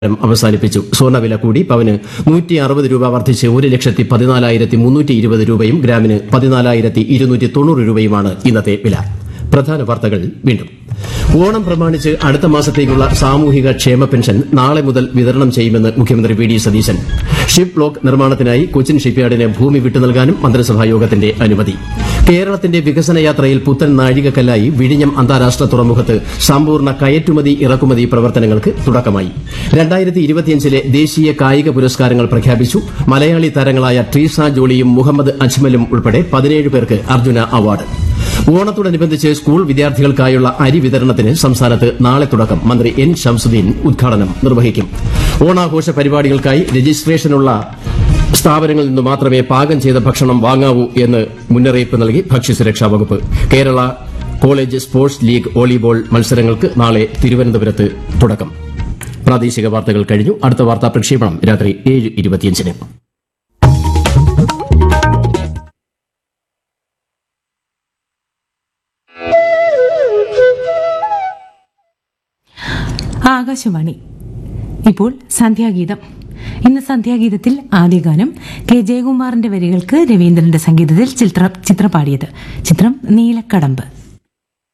ം അവസാനിപ്പിച്ചു സ്വർണ്ണവില കൂടി പവന് നൂറ്റി അറുപത് രൂപ വർദ്ധിച്ച് ഒരു ലക്ഷത്തി പതിനാലായിരത്തി മുന്നൂറ്റി ഇരുപത് രൂപയും ഗ്രാമിന് പതിനാലായിരത്തി ഇരുന്നൂറ്റി തൊണ്ണൂറ് രൂപയുമാണ് ഇന്നത്തെ വില പ്രധാന വാർത്തകൾ വീണ്ടും ഓണം പ്രമാണിച്ച് അടുത്ത മാസത്തേക്കുള്ള സാമൂഹിക ക്ഷേമ പെൻഷൻ നാളെ മുതൽ വിതരണം ചെയ്യുമെന്ന് മുഖ്യമന്ത്രി V D Satheesan ship block നിർമ്മാണത്തിനായി കൊച്ചിൻ ഷിപ്പ്യാർഡിന് ഭൂമി വിട്ടു നൽകാനും മന്ത്രിസഭാ യോഗത്തിന്റെ അനുമതി കേരളത്തിന്റെ വികസന യാത്രയിൽ പുത്തൻ നാഴികക്കല്ലായി വിഴിഞ്ഞം അന്താരാഷ്ട്ര തുറമുഖത്ത് സമ്പൂർണ്ണ കയറ്റുമതി ഇറക്കുമതി പ്രവർത്തനങ്ങൾക്ക് തുടക്കമായി രണ്ടായിരത്തി ഇരുപത്തിയഞ്ചിലെ ദേശീയ കായിക പുരസ്കാരങ്ങൾ പ്രഖ്യാപിച്ചു മലയാളി താരങ്ങളായ ട്രീസ ജോളിയും മുഹമ്മദ് അജ്മലും ഉൾപ്പെടെ പതിനേഴ് പേർക്ക് അർജുന അവാർഡ് ഓണത്തോടനുബന്ധിച്ച് സ്കൂൾ വിദ്യാർത്ഥികൾക്കായുള്ള അരി വിതരണത്തിന് സംസ്ഥാനത്ത് നാളെ തുടക്കം മന്ത്രി എൻ ഷംസുദ്ദീൻ ഉദ്ഘാടനം നിർവഹിക്കും ഓണാഘോഷ പരിപാടികൾക്കായി രജിസ്ട്രേഷനുള്ള സ്ഥാപനങ്ങളിൽ നിന്ന് മാത്രമേ പാകം ചെയ്ത ഭക്ഷണം വാങ്ങാവൂ എന്ന് മുന്നറിയിപ്പ് നൽകി ഭക്ഷ്യസുരക്ഷാ വകുപ്പ് Kerala college sports league volleyball മത്സരങ്ങൾക്ക് നാളെ തിരുവനന്തപുരത്ത് തുടക്കം പ്രാദേശിക വാർത്തകൾ കഴിഞ്ഞു അടുത്ത വാർത്താ പ്രക്ഷേപണം രാത്രി ഏഴ് ഇരുപത്തിയഞ്ചിന് ആകാശവാണി ഇപ്പോൾ സന്ധ്യാഗീതം ഇന്ന് സന്ധ്യാഗീതത്തിൽ ആദ്യ ഗാനം കെ ജയകുമാറിന്റെ വരികൾക്ക് രവീന്ദ്രന്റെ സംഗീതത്തിൽ ചിത്ര ചിത്ര പാടിയത് ചിത്രം നീലക്കടമ്പ്